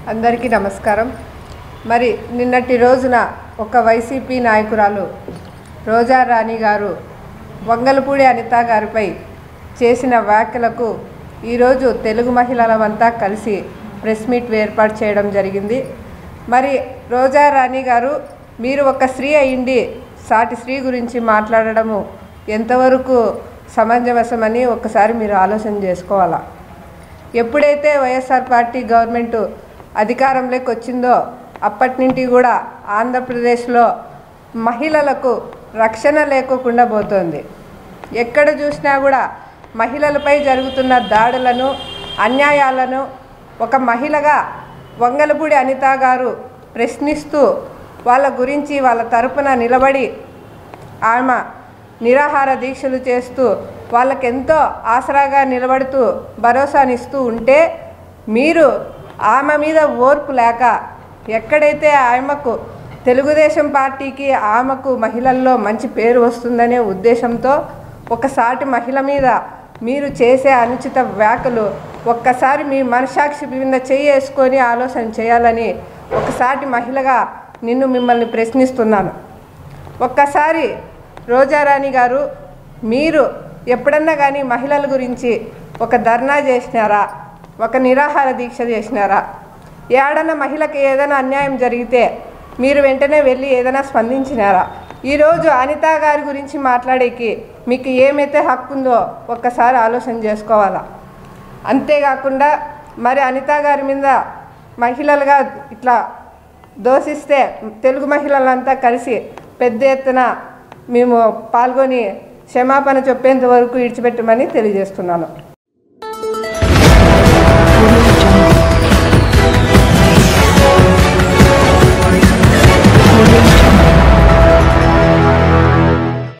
అందరికీ నమస్కారం మరి నిన్నటి రోజున ఒక వైసీపీ నాయకురాలు రోజా రాణి గారు వంగలపూడి అనిత గారిపై చేసిన వ్యాఖ్యలకు ఈరోజు తెలుగు మహిళలమంతా కలిసి ప్రెస్ మీట్ ఏర్పాటు చేయడం జరిగింది మరి రోజా రాణి గారు మీరు ఒక స్త్రీ అయిండి సాటి స్త్రీ గురించి మాట్లాడడము ఎంతవరకు సమంజసమని ఒకసారి మీరు ఆలోచన చేసుకోవాలా ఎప్పుడైతే వైఎస్ఆర్ పార్టీ గవర్నమెంట్ అధికారంలోకి వచ్చిందో అప్పటి నుండి కూడా ఆంధ్రప్రదేశ్లో మహిళలకు రక్షణ లేకోకుండా పోతోంది ఎక్కడ చూసినా కూడా మహిళలపై జరుగుతున్న దాడులను అన్యాయాలను ఒక మహిళగా వంగలపూడి అనిత గారు ప్రశ్నిస్తూ వాళ్ళ గురించి వాళ్ళ తరపున నిలబడి ఆమె నిరాహార దీక్షలు చేస్తూ వాళ్ళకెంతో ఆసరాగా నిలబడుతూ భరోసానిస్తూ ఉంటే మీరు ఆమె మీద ఓర్పు లేక ఎక్కడైతే ఆమెకు తెలుగుదేశం పార్టీకి ఆమెకు మహిళల్లో మంచి పేరు వస్తుందనే ఉద్దేశంతో ఒక సాటి మహిళ మీద మీరు చేసే అనుచిత వ్యాఖ్యలు ఒక్కసారి మీ మనసాక్షి మీద చేసుకొని ఆలోచన చేయాలని ఒకసాటి మహిళగా నిన్ను మిమ్మల్ని ప్రశ్నిస్తున్నాను ఒక్కసారి రోజారాణి గారు మీరు ఎప్పుడన్నా కానీ మహిళల గురించి ఒక ధర్నా చేసినారా ఒక నిరాహార దీక్ష చేసినారా ఏడన్నా మహిళకి ఏదైనా అన్యాయం జరిగితే మీరు వెంటనే వెళ్ళి ఏదైనా స్పందించినారా ఈరోజు అనిత గారి గురించి మాట్లాడేకి మీకు ఏమైతే హక్కు ఉందో ఒక్కసారి ఆలోచన చేసుకోవాలా అంతేకాకుండా మరి అనిత గారి మీద మహిళలుగా ఇట్లా దోషిస్తే తెలుగు మహిళలంతా కలిసి పెద్ద ఎత్తున మేము పాల్గొని క్షమాపణ చెప్పేంత వరకు ఇడిచిపెట్టమని తెలియజేస్తున్నాను